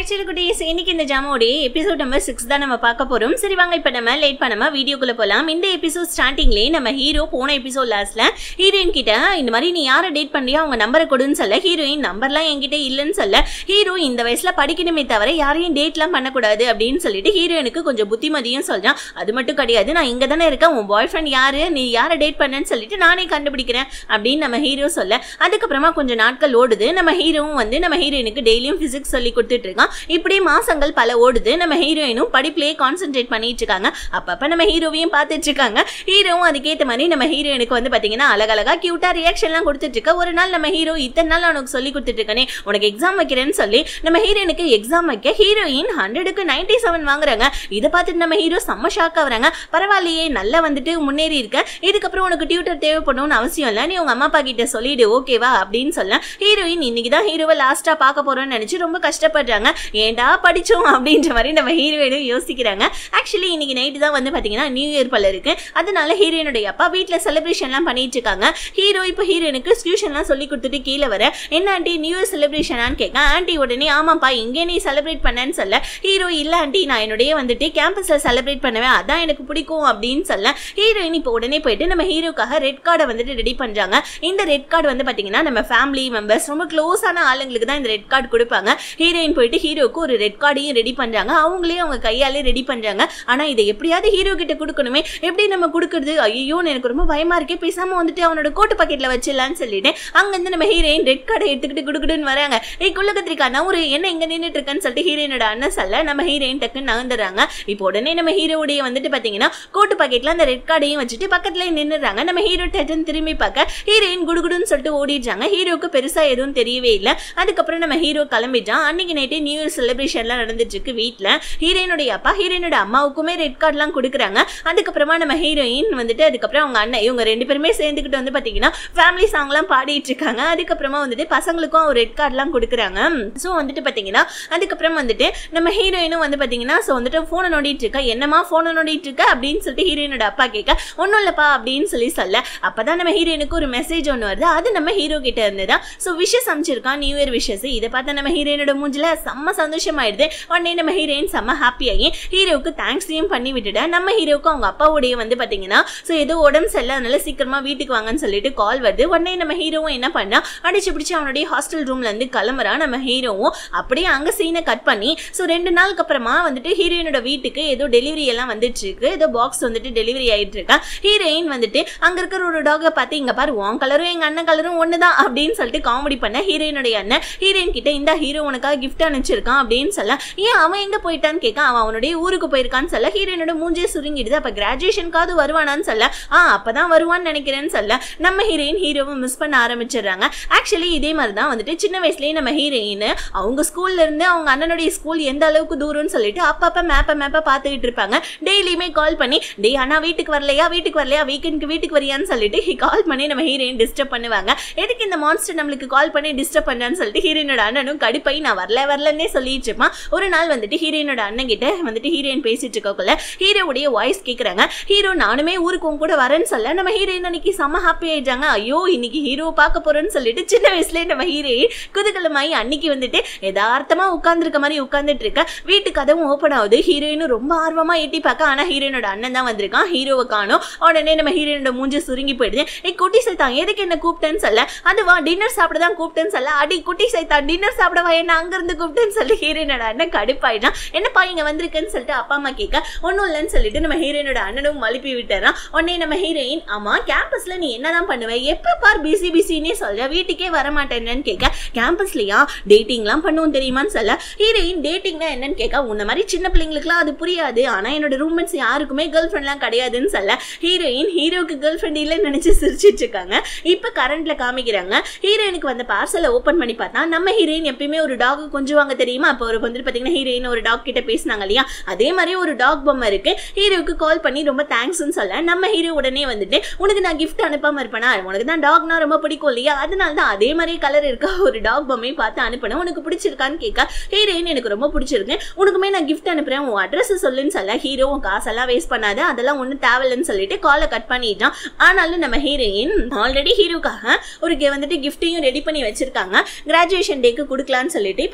actually குட்டீஸ் இன்னைக்கு இந்த ஜாமோடைய எபிசோட் நம்பர் சிக்ஸ் தான் நம்ம பார்க்க போறோம் சரி வாங்க இப்போ நம்ம லேட் பண்ணாம வீடியோக்குள்ள போலாம் இந்த எபிசோட் ஸ்டார்டிங்லேயே நம்ம ஹீரோ போன எபிசோட் லாஸ்ட்ல ஹீரோயின் கிட்ட இந்த மாதிரி நீ யாரை டேட் பண்றியோ அவங்க நம்பரை கொடுன்னு சொல்ல ஹீரோயின் நம்பர்லாம் என்கிட்ட இல்லைன்னு சொல்ல ஹீரோ இந்த வயசுல படிக்கணுமே தவிர யாரையும் டேட்லாம் பண்ணக்கூடாது அப்படின்னு சொல்லிட்டு ஹீரோயினுக்கு கொஞ்சம் புத்திமதியும் சொல்றான் அது மட்டும் கிடையாது நான் இங்க தானே இருக்கேன் உன் பாய் ஃப்ரெண்ட் யாரு நீ யாரை டேட் பண்ணேன்னு சொல்லிட்டு நானே கண்டுபிடிக்கிறேன் அப்படின்னு நம்ம ஹீரோ சொல்ல அதுக்கப்புறமா கொஞ்சம் நாட்கள் ஓடுது நம்ம ஹீரோவும் வந்து நம்ம ஹீரோயினுக்கு டெய்லியும் பிசிக்ஸ் சொல்லி கொடுத்துட்டு இருக்கான் இப்படி மாசங்கள் பல ஓடுது நம்ம ஹீரோயினும் படிப்புலயே கான்சென்ட்ரேட் பண்ணிட்டு இருக்காங்க அப்பப்ப நம்ம ஹீரோவையும் பார்த்துட்டு இருக்காங்க ஹீரோவும் அதுக்கேற்ற மாதிரி நம்ம ஹீரோயினுக்கு வந்து பாத்தீங்கன்னா அழகழகா கியூட்டா ரியாக்ஷன்லாம் கொடுத்துட்டு இருக்க ஒரு நாள் நம்ம ஹீரோ இத்தனை நாள் உனக்கு சொல்லி கொடுத்துட்டு இருக்கனே உனக்கு எக்ஸாம் வைக்கிறேன்னு சொல்லி நம்ம ஹீரோயினுக்கு எக்ஸாம் வைக்க ஹீரோயின் ஹண்ட்ரடுக்கு நைன்டி செவன் வாங்குறாங்க இதை பார்த்துட்டு நம்ம ஹீரோ செம்ம ஷாக் ஆகுறாங்க பரவாயில்லையே நல்லா வந்துட்டு முன்னேறி இருக்க இதுக்கப்புறம் உனக்கு டியூட்டர் தேவைப்படணும்னு அவசியம் இல்லை நீ உங்க அம்மா அப்பா கிட்ட சொல்லிடு ஓகேவா அப்படின்னு சொல்ல ஹீரோயின் இன்னைக்கு தான் ஹீரோவை லாஸ்டா பார்க்க போறோம்னு நினைச்சு ரொம்ப கஷ்டப்படுறாங்க ஏன்டா படிச்சோம் அப்படின்ற மாதிரி நம்ம ஹீரோயினும் யோசிக்கிறாங்க ஆக்சுவலி இன்னைக்கு நைட்டு தான் வந்து பாத்தீங்கன்னா நியூ இயர் பல இருக்கு அதனால ஹீரோயினுடைய அப்பா வீட்டில் செலிப்ரேஷன்லாம் பண்ணிட்டு இருக்காங்க ஹீரோ இப்போ ஹீரோயினுக்கு டியூஷன்லாம் சொல்லி கொடுத்துட்டு கீழே வர என்ன ஆண்டி நியூ இயர் செலிப்ரேஷனான்னு கேட்க ஆண்டி உடனே ஆமாப்பா இங்கே நீ செலிப்ரேட் பண்ணேன்னு சொல்ல ஹீரோ இல்ல ஆண்டி நான் என்னுடைய வந்துட்டு கேம்பஸ்ல செலிப்ரேட் பண்ணுவேன் அதான் எனக்கு பிடிக்கும் அப்படின்னு சொல்ல ஹீரோயின் இப்போ உடனே போயிட்டு நம்ம ஹீரோக்காக ரெட் கார்டை வந்துட்டு ரெடி பண்றாங்க இந்த ரெட் கார்டு வந்து பாத்தீங்கன்னா நம்ம ஃபேமிலி மெம்பர்ஸ் ரொம்ப க்ளோஸான ஆளுங்களுக்கு தான் இந்த ரெட் கார்டு கொடுப்பாங்க ஹீரோயின் போயிட்டு ஹீரோக்கு ஒரு ரெட் கார்டையும் ரெடி பண்றாங்க அவங்களே அவங்க கையாலே ரெடி பண்றாங்க ஆனா இதை எப்படியாவது ஹீரோ கிட்ட கொடுக்கணுமே எப்படி நம்ம கொடுக்கறது ஐயோ எனக்கு ரொம்ப பயமா இருக்கே பேசாம வந்துட்டு அவனோட கோட்டு பாக்கெட்ல வச்சிடலாம்னு சொல்லிட்டு அங்கிருந்து நம்ம ஹீரோயின் ரெட் கார்டை எடுத்துக்கிட்டு குடுக்குடுன்னு வராங்க ஏய் குள்ள கத்திரிக்கா நான் ஒரு என்ன இங்க நின்னுட்டு இருக்கேன்னு சொல்லிட்டு ஹீரோயினோட அண்ணன் சொல்ல நம்ம ஹீரோயின் டக்குன்னு நகர்ந்துடுறாங்க இப்போ உடனே நம்ம ஹீரோடைய வந்துட்டு பாத்தீங்கன்னா கோட்டு பாக்கெட்ல அந்த ரெட் கார்டையும் வச்சுட்டு பக்கத்துல நின்னுறாங்க நம்ம ஹீரோ டக்குன்னு திரும்பி பார்க்க ஹீரோயின் குடுகுடுன்னு சொல்லிட்டு ஓடிடுறாங்க ஹீரோக்கு பெருசா எதுவும் தெரியவே இல்லை அதுக்கப்புறம் நம்ம ஹீரோ கிளம்பிட்டான் அன்னைக்கு நைட்டே நியூ இயர் செலிப்ரேஷன்லாம் நடந்துட்டு இருக்கு வீட்டில் ஹீரோயினுடைய அப்பா ஹீரோயினோட அம்மாவுக்குமே ரெட் கார்ட்லாம் கொடுக்குறாங்க அதுக்கப்புறமா நம்ம ஹீரோயின் வந்துட்டு அதுக்கப்புறம் அவங்க அண்ணன் இவங்க ரெண்டு பேருமே சேர்ந்துக்கிட்டு வந்து பார்த்தீங்கன்னா ஃபேமிலி சாங்லாம் பாடிட்டு இருக்காங்க அதுக்கப்புறமா வந்துட்டு பசங்களுக்கும் ஒரு ரெட் கார்ட்லாம் கொடுக்குறாங்க ஸோ வந்துட்டு பார்த்தீங்கன்னா அதுக்கப்புறம் வந்துட்டு நம்ம ஹீரோயினும் வந்து பார்த்தீங்கன்னா ஸோ வந்துட்டு ஃபோனை நோண்டிட்டு இருக்கா என்னமா ஃபோனை நோண்டிட்டு இருக்க அப்படின்னு சொல்லிட்டு ஹீரோயினோட அப்பா கேட்க ஒன்றும் இல்லைப்பா அப்படின்னு சொல்லி சொல்ல அப்பதான் நம்ம ஹீரோயினுக்கு ஒரு மெசேஜ் ஒன்று வருது அது நம்ம ஹீரோ கிட்ட இருந்ததா ஸோ விஷஸ் அமைச்சிருக்கான் நியூ இயர் விஷஸ் இதை பார்த்தா நம்ம ஹீரோயினோட மூஞ்சில செம்ம சந்தோஷமாயிடுது உடனே நம்ம ஹீரோயின் செம்ம ஹாப்பியாகி ஹீரோவுக்கு தேங்க்ஸையும் பண்ணி விட்டுட்டேன் நம்ம ஹீரோவுக்கு அவங்க அப்பாவுடைய வந்து பார்த்தீங்கன்னா ஸோ ஏதோ உடம்பு சரியில்லை அதனால சீக்கிரமா வீட்டுக்கு வாங்கன்னு சொல்லிட்டு கால் வருது உடனே நம்ம ஹீரோவும் என்ன பண்ணா அடிச்சு பிடிச்சி அவனுடைய ஹாஸ்டல் ரூம்ல இருந்து கிளம்புறான் நம்ம ஹீரோவும் அப்படியே அங்க சீனை கட் பண்ணி ஸோ ரெண்டு நாளுக்கு அப்புறமா வந்துட்டு ஹீரோயினோட வீட்டுக்கு ஏதோ டெலிவரி எல்லாம் வந்துட்டு இருக்கு ஏதோ பாக்ஸ் வந்துட்டு டெலிவரி ஆயிட்டு இருக்கா ஹீரோயின் வந்துட்டு அங்க இருக்கிற ஒரு டாகை பார்த்து இங்க பாரு உன் கலரும் எங்க அண்ணன் கலரும் ஒண்ணுதான் அப்படின்னு சொல்லிட்டு காமெடி பண்ண ஹீரோயினுடைய அண்ணன் ஹீரோயின் கிட்ட இந்த ஹீரோ உனக்காக கிஃப்ட் அனுப்பிச்சிருக்கான் அப்படின்னு சொல்ல ஏன் அவன் எங்க போயிட்டான்னு கேட்க அவன் அவனுடைய ஊருக்கு போயிருக்கான்னு சொல்ல ஹீரோயினோட மூஞ்சே சுருங்கிடுது அப்ப கிராஜுவேஷனுக்காவது வருவானான்னு சொல்ல ஆ அப்பதான் வருவான்னு நினைக்கிறேன்னு சொல்ல நம்ம ஹீரோயின் ஹீரோவை மிஸ் பண்ண ஆரம்பிச்சிடுறாங்க ஆக்சுவலி இதே மாதிரி தான் வந்துட்டு சின்ன வயசுலயே நம்ம ஹீரோயின் அவங்க ஸ்கூல்ல இருந்து அவங்க அண்ணனுடைய ஸ்கூல் எந்த அளவுக்கு தூரம்னு சொல்லிட்டு அப்பப்ப மேப்ப மேப்ப பார்த்துக்கிட்டு இருப்பாங்க டெய்லியுமே கால் பண்ணி டேய் அண்ணா வீட்டுக்கு வரலையா வீட்டுக்கு வரலையா வீக்கெண்டுக்கு வீட்டுக்கு வரியான்னு சொல்லிட்டு கால் பண்ணி நம்ம ஹீரோயின் டிஸ்டர்ப் பண்ணுவாங்க எதுக்கு இந்த மான்ஸ்டர் நம்மளுக்கு கால் பண்ணி டிஸ்டர்ப் பண்ணான்னு சொல்லிட்டு ஹீரோயினோட அண்ணனும் கடுப்பாய் நான் வரல வரலன்னே சொல்லிட்டு இருப்பான் ஒரு நாள் வந்துட்டு ஹீரோயினோட அண்ணன் கிட்ட வந்துட்டு ஹீரோயின் பேசிட்டு இருக்கக்குள்ள ஹீரோவுடைய வாய்ஸ் கேட்குறாங்க ஹீரோ நானுமே ஊருக்கு உன் கூட வரேன்னு சொல்ல நம்ம ஹீரோயின் அன்னைக்கு செம்ம ஹாப்பி ஆயிட்டாங்க ஐயோ இன்னைக்கு ஹீரோ பார்க்க போறேன்னு சொல்லிட்டு சின்ன வயசுலேயே நம்ம ஹீரோயின் குதூகலமாயி அன்னைக்கு வந்துட்டு யதார்த்தமா உட்கார்ந்துருக்க மாதிரி உட்கார்ந்துட்டு இருக்க வீட்டு கதவும் ஓப்பன் ஆகுது ஹீரோயினும் ரொம்ப ஆர்வமா எட்டி பார்க்க ஆனா ஹீரோயினோட அண்ணன் தான் வந்திருக்கான் ஹீரோவை காணும் உடனே நம்ம ஹீரோயினோட மூஞ்சி சுருங்கி போயிடுது ஏய் குட்டி சைத்தான் எதுக்கு என்ன கூப்பிட்டேன்னு சொல்ல அதுவா டின்னர் சாப்பிட தான் கூப்பிட்டேன்னு சொல்ல அடி குட்டி சைத்தா டின்னர் சாப்பிடவா என்ன அங்கிருந்து கூப்பிட்டேன்னு சொல்லி ஹீரோயினோட அண்ணன் கடுப்பாயிடான் என்னப்பா இங்க வந்திருக்கேன்னு சொல்லிட்டு அப்பா அம்மா கேட்க ஒன்றும் இல்லைன்னு சொல்லிட்டு நம்ம ஹீரோயினோட அண்ணனும் மழுப்பி விட்டுறான் உடனே நம்ம ஹீரோயின் ஆமா கேம்பஸ்ல நீ என்னதான் பண்ணுவ எப்ப பார் பிசி பிசின்னே சொல்ற வீட்டுக்கே வர மாட்டேன்னு கேட்க கேம்பஸ்லயா டேட்டிங்லாம் பண்ணுவோம் தெரியுமான்னு சொல்ல ஹீரோயின் டேட்டிங்னா என்னன்னு கேட்க உன்ன மாதிரி சின்ன பிள்ளைங்களுக்குலாம் அது புரியாது ஆனா என்னோட ரூம்மேட்ஸ் யாருக்குமே கேர்ள் ஃப்ரெண்ட்லாம் கிடையாதுன்னு சொல்ல ஹீரோயின் ஹீரோக்கு கேர்ள் ஃப்ரெண்ட் இல்லைன்னு நினைச்சு சிரிச்சிட்டு இருக்காங்க இப்ப கரண்ட்ல காமிக்கிறாங்க ஹீரோயினுக்கு வந்த பார்சலை ஓப்பன் பண்ணி பார்த்தா நம்ம ஹீரோயின் எப்பயுமே ஒரு டாக் கொஞ்சுவாங்க தெரியுமா அப்போ ஒரு வந்துட்டு பாத்தீங்கன்னா ஹீரோயின் ஒரு டாக் கிட்ட பேசினாங்க இல்லையா அதே மாதிரி ஒரு டாக் பொம்மை இருக்கு ஹீரோவுக்கு கால் பண்ணி ரொம்ப தேங்க்ஸ்னு சொல்ல நம்ம ஹீரோ உடனே வந்துட்டு உனக்கு நான் கிஃப்ட் அனுப்பாம இருப்பேனா உனக்கு தான் டாக்னா ரொம்ப பிடிக்கும் இல்லையா அதனால தான் அதே மாதிரி கலர் இருக்க ஒரு டாக் பொம்மையை பார்த்து அனுப்பினேன் உனக்கு பிடிச்சிருக்கான்னு கேட்க ஹீரோயின் எனக்கு ரொம்ப பிடிச்சிருக்கு உனக்குமே நான் கிஃப்ட் அனுப்புறேன் உன் அட்ரஸ் சொல்லுன்னு சொல்ல ஹீரோ உன் காசெல்லாம் வேஸ்ட் பண்ணாத அதெல்லாம் ஒன்றும் தேவையில்லைன்னு சொல்லிட்டு காலை கட் பண்ணிட்டான் ஆனாலும் நம்ம ஹீரோயின் ஆல்ரெடி ஹீரோக்காக ஒரு கி- வந்துட்டு கிஃப்ட்டையும் ரெடி பண்ணி வச்சிருக்காங்க கிராஜுவேஷன் டேக்கு கொடுக்கலான்னு சொல்லிட்டு இப்போ நம்ம ஹீரோ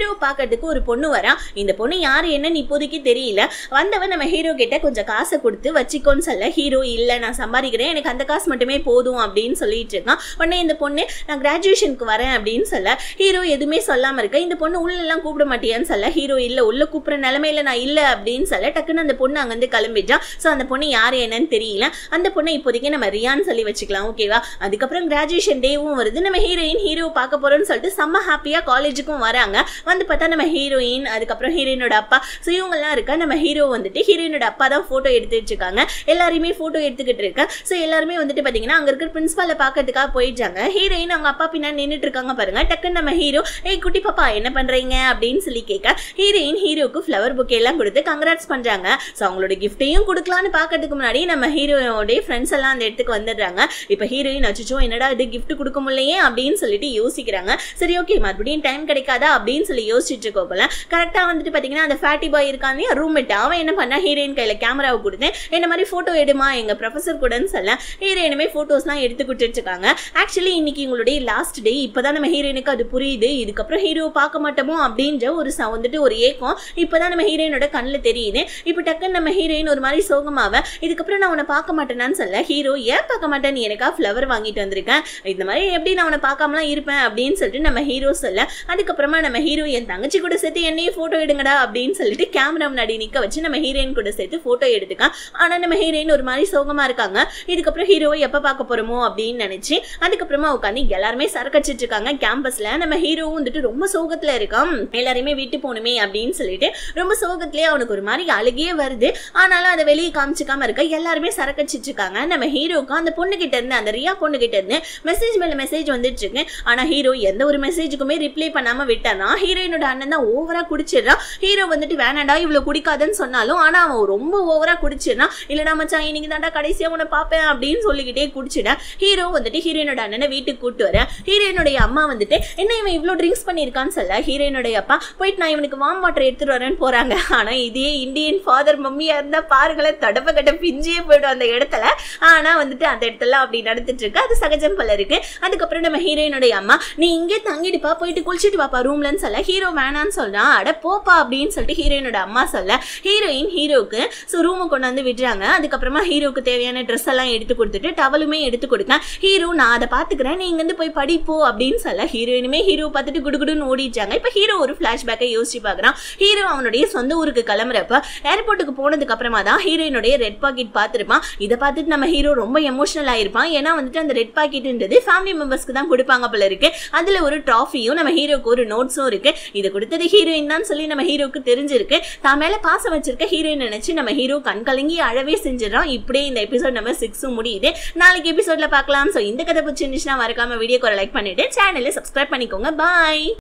ஹீரோ பார்க்கறதுக்கு ஒரு பொண்ணு வரா இந்த பொண்ணு யாரு என்னன்னு இப்போதைக்கு தெரியல வந்தவன் நம்ம ஹீரோ கிட்ட கொஞ்சம் காசை கொடுத்து வச்சுக்கோன்னு சொல்ல ஹீரோ இல்ல நான் சம்பாதிக்கிறேன் எனக்கு அந்த காசு மட்டுமே போதும் அப்படின்னு சொல்லிட்டு இருக்கான் உடனே இந்த பொண்ணு நான் கிராஜுவேஷனுக்கு வரேன் அப்படின்னு சொல்ல ஹீரோ எதுவுமே சொல்லாம இருக்க இந்த பொண்ணு உள்ள எல்லாம் கூப்பிட மாட்டியான்னு சொல்ல ஹீரோ இல்ல உள்ள கூப்பிடுற நிலைமையில நான் இல்ல அப்படின்னு சொல்ல டக்குன்னு அந்த பொண்ணு அங்கிருந்து கிளம்பிட்டா ஸோ அந்த பொண்ணு யாரு என்னன்னு தெரியல அந்த பொண்ணை இப்போதைக்கு நம்ம ரியான்னு சொல்லி வச்சுக்கலாம் ஓகேவா அதுக்கப்புறம் கிராஜுவேஷன் டேவும் வருது நம்ம ஹீரோயின் ஹீரோ பார்க்க போறோம்னு சொல்லிட்டு செம்ம ஹாப்பியா காலேஜுக்கும் வராங்க வந்து பார்த்தா நம்ம ஹீரோயின் அதுக்கப்புறம் ஹீரோயினோட அப்பா ஸோ இவங்கெல்லாம் இருக்கா நம்ம ஹீரோ வந்துட்டு ஹீரோயினோட அப்பா தான் ஃபோட்டோ எடுத்துட்டு இருக்காங்க எல்லாரையுமே ஃபோட்டோ எடுத்துக்கிட்டு இருக்கேன் ஸோ எல்லாருமே வந்துட்டு பார்த்தீங்கன்னா அங்கே இருக்கிற பிரின்ஸ்பாலை பார்க்கறதுக்காக போயிட்டாங்க ஹீரோயின் அவங்க அப்பா பின்னாடி நின்றுட்டு இருக்காங்க பாருங்க டக்குன்னு நம்ம ஹீரோ ஏய் குட்டி பாப்பா என்ன பண்றீங்க அப்படின்னு சொல்லி கேட்க ஹீரோயின் ஹீரோக்கு ஃப்ளவர் புக்கே எல்லாம் கொடுத்து கங்க்ராட்ஸ் பண்றாங்க ஸோ அவங்களோட கிஃப்ட்டையும் கொடுக்கலான்னு பார்க்கறதுக்கு முன்னாடி நம்ம ஹீரோயோடைய ஃப்ரெண்ட்ஸ் எல்லாம் அந்த இடத்துக்கு வந்துடுறாங்க இப்போ ஹீரோயின் அச்சோ என்னடா இது கிஃப்ட் கொடுக்க முடியலையே அப்படின்னு சொல்லிட்டு யோசிக்கிறாங்க சரி ஓகே மறுபடியும் டைம் கிடைக்காதா அப்படின்னு சொல்லி யோசிச்சுட்டு இருக்கோம்ல கரெக்டாக வந்துட்டு பார்த்தீங்கன்னா அந்த ஃபேட்டி பாய் இருக்கான் இல்லையா ரூம்மேட் அவன் என்ன பண்ணா ஹீரோயின் கையில் கேமராவை கொடுத்தேன் என்ன மாதிரி ஃபோட்டோ எடுமா எங்கள் ப்ரொஃபஸர் கூடன்னு சொல்ல ஹீரோயினுமே ஃபோட்டோஸ்லாம் எடுத்து கொடுத்துட்டு இருக்காங்க ஆக்சுவலி இன்னைக்கு உங்களுடைய லாஸ்ட் டே இப்போதான் நம்ம ஹீரோயினுக்கு அது புரியுது இதுக்கப்புறம் ஹீரோவை பார்க்க மாட்டோமோ அப்படின்ற ஒரு ச- வந்துட்டு ஒரு ஏக்கம் இப்போதான் நம்ம ஹீரோயினோட கண்ணில் தெரியுது இப்போ டக்குன்னு நம்ம ஹீரோயின் ஒரு மாதிரி சோகமாவ இதுக்கப்புறம் நான் உன்னை பார்க்க மாட்டேனான்னு சொல்ல ஹீரோ ஏன் பார்க்க மாட்டேன் நீ எனக்கா ஃப்ளவர் வாங்கிட்டு வந்திருக்கேன் இந்த மாதிரி எப்படி நான் உன்னை பார்க்காமலாம் இருப்பேன் அப்படின்னு சொல்லிட்டு நம்ம ஹீரோ சொல்ல அதுக்கப்புறமா நம்ம ஹீரோ என் தங்கச்சி கூட சேர்த்து என்னையும் ஃபோட்டோ எடுங்கடா அப்படின்னு சொல்லிட்டு கேமரா முன்னாடி நிற்க வச்சு நம்ம ஹீரோயின் கூட சேர்த்து ஃபோட்டோ எடுத்துக்கான் ஆனால் நம்ம ஹீரோயின் ஒரு மாதிரி சோகமா இருக்காங்க இதுக்கப்புறம் ஹீரோவை எப்போ பார்க்க போறோமோ அப்படின்னு நினைச்சு அதுக்கப்புறமா உட்காந்து எல்லாருமே சரக்கடிச்சிட்டு இருக்காங்க கேம்பஸ்ல நம்ம ஹீரோவும் வந்துட்டு ரொம்ப சோகத்துல இருக்கான் எல்லாரையுமே விட்டு போகணுமே அப்படின்னு சொல்லிட்டு ரொம்ப சோகத்திலே அவனுக்கு ஒரு மாதிரி அழுகே வருது ஆனாலும் அதை வெளியே காமிச்சிக்காம இருக்க எல்லாருமே சரக்கடிச்சிட்டு இருக்காங்க நம்ம ஹீரோக்கும் அந்த பொண்ணு கிட்ட இருந்து அந்த ரியா பொண்ணு கிட்ட இருந்து மெசேஜ் மேல மெசேஜ் வந்துட்டு இருக்கு ஆனா ஹீரோ எந்த ஒரு மெசேஜுக்குமே ரிப்ளை பண்ணாம விட்டானா ஹீரோயினோட அண்ணன் தான் ஓவரா குடிச்சிடுறான் ஹீரோ வந்துட்டு வேணாடா இவ்வளவு குடிக்காதன்னு சொன்னாலும் ஆனா அவன் ரொம்ப ஓவரா குடிச்சிடறான் இல்லடா மச்சான் இன்னைக்கு தாண்டா கடைசியா உன்னை பார்ப்பேன் அப்படின்னு சொல்லிக்கிட்டே குடிச்சிட ஹீரோ வந்துட்டு ஹீரோயினோட அண்ணனை வீட்டுக்கு கூட்டு வர ஹீரோயினுடைய அம்மா வந்துட்டு என்ன இவன் இவ்வளோ ட்ரிங்க்ஸ் பண்ணியிருக்கான்னு சொல்ல ஹீரோயினுடைய அப்பா போயிட்டு நான் இவனுக்கு வாம் வாட்டர் எடுத்துட்டு வரேன்னு போறாங்க ஆனா இதே இந்தியன் ஃபாதர் மம்மியா இருந்தா பாருங்களேன் தடப்ப கட்ட பிஞ்சியே போயிடும் அந்த இடத்துல ஆனா வந்துட்டு அந்த இடத்துல அப்படி நடந்துட்டு இருக்கு அது சகஜம் போல இருக்கு அதுக்கப்புறம் நம்ம ஹீரோயினுடைய அம்மா நீ இங்கே தங்கிடுப்பா போயிட்டு குளிச்சுட்டு வாப்பா ரூம்லன்னு சொல்ல ஹீரோ வேணான்னு சொல்றான் அட போப்பா அப்படின்னு சொல்லிட்டு ஹீரோயினோட அம்மா சொல்ல ஹீரோயின் ஹீரோக்கு ஸோ ரூமை கொண்டு வந்து விடுறாங்க அதுக்கப்புறமா ஹீரோக்கு தேவையான ட்ரெஸ் எல்லாம் எடுத்து கொடுத்துட்டு டவலுமே எடுத்து கொடுக்க ஹீரோ நான் அதை பார்த்துக்கிறேன் நீ இங்கேருந்து போய் படிப்போ அப்படின்னு சொல்ல ஹீரோயினுமே ஹீரோ பார்த்துட்டு குடுகுடுன்னு ஓடிட்டாங்க இப்போ ஹீரோ ஒரு ஃப்ளாஷ்பேக்கை யோசிச்சு பார்க்குறான் ஹீரோ அவனுடைய சொந்த ஊருக்கு கிளம்புறப்ப ஏர்போர்ட்டுக்கு போனதுக்கு அப்புறமா தான் ஹீரோயினுடைய ரெட் பாக்கெட் பார்த்துருப்பான் இதை பார்த்துட்டு நம்ம ஹீரோ ரொம்ப எமோஷனல் ஆயிருப்பான் ஏன்னா வந்துட்டு அந்த ரெட் பாக்கெட்ன்றது ஃபேமிலி மெம்பர்ஸ்க்கு தான் கொடுப்பாங்க போல இருக்கு அதுல ஒரு ட்ராஃபியும் நம்ம ஹீரோக்கு ஒரு நோட்ஸும் இருக்கு இது கொடுத்தது ஹீரோயின் தான் சொல்லி நம்ம ஹீரோக்கு தெரிஞ்சிருக்கு தான் மேல பாசம் வச்சிருக்க ஹீரோயின் நினைச்சு நம்ம ஹீரோ கண் கலங்கி அழவே செஞ்சிடறான் இப்படியே இந்த எபிசோட் நம்பர் சிக்ஸும் முடியுது நாளைக்கு எபிசோட்ல பார்க்கலாம் ஸோ இந்த கதை பிடிச்சிருந்துச்சுன்னா மறக்காம வீடியோக்கு ஒரு லைக் பண்ணிட்டு சேனலை சப்ஸ்கிரைப் பண்ணிக்கோங்க பாய்